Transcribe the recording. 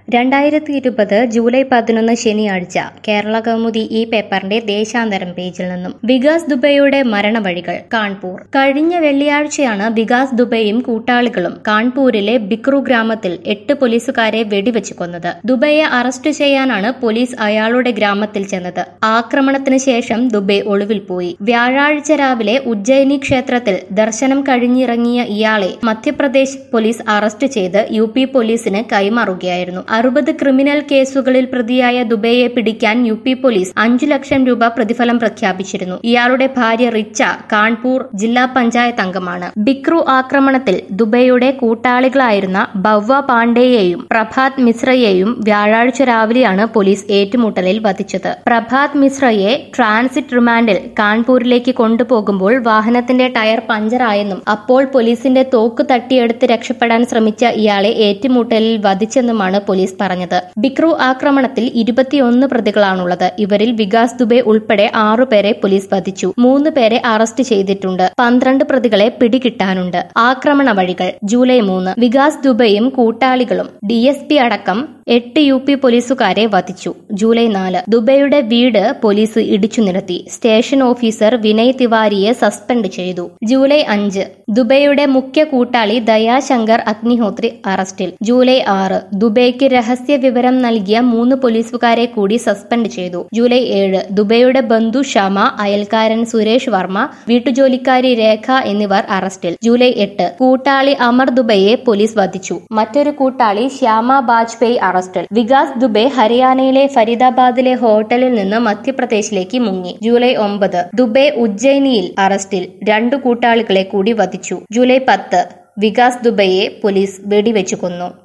രണ്ടായിരത്തി ഇരുപത് ജൂലൈ പതിനൊന്ന് ശനിയാഴ്ച കേരള കൗമുദി ഈ പേപ്പറിന്റെ ദേശാന്തരം പേജിൽ നിന്നും വികാസ് ദുബൈയുടെ മരണവഴികൾ കാൺപൂർ കഴിഞ്ഞ വെള്ളിയാഴ്ചയാണ് വികാസ് ദുബൈയും കൂട്ടാളികളും കാൺപൂരിലെ ബിക്രു ഗ്രാമത്തിൽ എട്ട് പോലീസുകാരെ വെടിവെച്ച് കൊന്നത് ദുബൈയെ അറസ്റ്റ് ചെയ്യാനാണ് പോലീസ് അയാളുടെ ഗ്രാമത്തിൽ ചെന്നത് ആക്രമണത്തിന് ശേഷം ദുബൈ ഒളിവിൽ പോയി വ്യാഴാഴ്ച രാവിലെ ഉജ്ജയിനി ക്ഷേത്രത്തിൽ ദർശനം കഴിഞ്ഞിറങ്ങിയ ഇയാളെ മധ്യപ്രദേശ് പോലീസ് അറസ്റ്റ് ചെയ്ത് യു പി പോലീസിന് കൈമാറുകയായിരുന്നു അറുപത് ക്രിമിനൽ കേസുകളിൽ പ്രതിയായ ദുബൈയെ പിടിക്കാൻ യു പി പോലീസ് അഞ്ചു ലക്ഷം രൂപ പ്രതിഫലം പ്രഖ്യാപിച്ചിരുന്നു ഇയാളുടെ ഭാര്യ റിച്ച കാൺപൂർ ജില്ലാ പഞ്ചായത്ത് അംഗമാണ് ബിക്രു ആക്രമണത്തിൽ ദുബൈയുടെ കൂട്ടാളികളായിരുന്ന ബവ്വ പാണ്ഡെയെയും പ്രഭാത് മിശ്രയെയും വ്യാഴാഴ്ച രാവിലെയാണ് പോലീസ് ഏറ്റുമുട്ടലിൽ വധിച്ചത് പ്രഭാത് മിശ്രയെ ട്രാൻസിറ്റ് റിമാൻഡിൽ കാൺപൂരിലേക്ക് കൊണ്ടുപോകുമ്പോൾ വാഹനത്തിന്റെ ടയർ പഞ്ചറായെന്നും അപ്പോൾ പോലീസിന്റെ തോക്ക് തട്ടിയെടുത്ത് രക്ഷപ്പെടാൻ ശ്രമിച്ച ഇയാളെ ഏറ്റുമുട്ടലിൽ വധിച്ചെന്നുമാണ് പോലീസ് പറഞ്ഞത് ബിക്രു ആക്രമണത്തിൽ ഇരുപത്തിയൊന്ന് പ്രതികളാണുള്ളത് ഇവരിൽ വികാസ് ദുബെ ഉൾപ്പെടെ ആറുപേരെ പോലീസ് വധിച്ചു മൂന്ന് പേരെ അറസ്റ്റ് ചെയ്തിട്ടുണ്ട് പന്ത്രണ്ട് പ്രതികളെ പിടികിട്ടാനുണ്ട് ആക്രമണ വഴികൾ ജൂലൈ മൂന്ന് വികാസ് ദുബൈയും കൂട്ടാളികളും ഡിഎസ്പി അടക്കം എട്ട് യു പി പോലീസുകാരെ വധിച്ചു ജൂലൈ നാല് ദുബൈയുടെ വീട് പോലീസ് ഇടിച്ചു നിരത്തി സ്റ്റേഷൻ ഓഫീസർ വിനയ് തിവാരിയെ സസ്പെൻഡ് ചെയ്തു ജൂലൈ അഞ്ച് ദുബൈയുടെ മുഖ്യ കൂട്ടാളി ദയാശങ്കർ അഗ്നിഹോത്രി അറസ്റ്റിൽ ജൂലൈ ആറ് ദുബൈക്ക് രഹസ്യ വിവരം നൽകിയ മൂന്ന് പോലീസുകാരെ കൂടി സസ്പെൻഡ് ചെയ്തു ജൂലൈ ഏഴ് ദുബൈയുടെ ബന്ധു ഷമ അയൽക്കാരൻ സുരേഷ് വർമ്മ വീട്ടുജോലിക്കാരി രേഖ എന്നിവർ അറസ്റ്റിൽ ജൂലൈ എട്ട് കൂട്ടാളി അമർ ദുബൈയെ പോലീസ് വധിച്ചു മറ്റൊരു കൂട്ടാളി ശ്യാമ ബാജ്പേയി അറസ്റ്റിൽ വികാസ് ദുബെ ഹരിയാനയിലെ ഫരീദാബാദിലെ ഹോട്ടലിൽ നിന്ന് മധ്യപ്രദേശിലേക്ക് മുങ്ങി ജൂലൈ ഒമ്പത് ദുബെ ഉജ്ജയിനിയിൽ അറസ്റ്റിൽ രണ്ടു കൂട്ടാളികളെ കൂടി വധിച്ചു ജൂലൈ പത്ത് വികാസ് ദുബൈയെ പോലീസ് വെടിവെച്ചു കൊന്നു